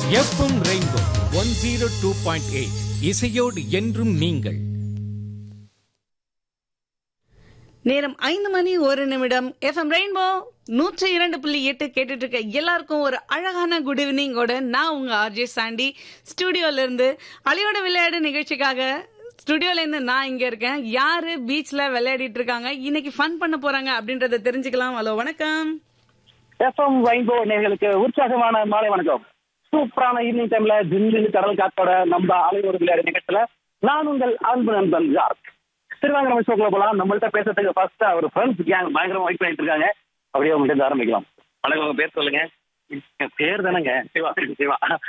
FM rainbow one zero two point eight இசையோடு என்றும் நீங்கள் நேரம் ஐந்து மணி ஒரு நிமிடம் எஃப்எம் ரெயின்போ நூற்றி இரண்டு புள்ளி எட்டு கேட்டுட்டு இருக்க எல்லாருக்கும் ஒரு அழகான குட் ஈவினிங்கோட நான் உங்க ஆர்ஜே சாண்டி ஸ்டுடியோல இருந்து அலையோட விளையாடு நிகழ்ச்சிக்காக ஸ்டுடியோல இருந்து நான் இங்க இருக்கேன் யாரு பீச்ல விளையாடிட்டு இருக்காங்க இன்னைக்கு ஃபன் பண்ண போறாங்க அப்படின்றத தெரிஞ்சுக்கலாம் ஹலோ வணக்கம் எஃப்எம் வைபோ நேர்களுக்கு உற்சாகமான மாலை வணக்கம் சூப்பரான ஈவினிங் டைம்ல ஜில்லு கடல் காத்தோட நம்ம ஆலையோட விளையாடு நிகழ்ச்சியில நான் உங்கள் அன்பு நண்பன் ஜார்க் திருவாங்க நம்ம ஷோக்குள்ள போலாம் நம்மள்ட்ட பேசுறதுக்கு ஃபர்ஸ்ட் அவர் ஃப்ரெண்ட்ஸ் கேங் பயங்கரமா வெயிட் பண்ணிட்டு இருக்காங்க அப்படியே உங்கள்கிட்ட இருந்து ஆரம்பிக்கலாம் வணக்கம் உங்க பேர் சொல்லுங்க என் பேர் தானேங்க சிவா சிவா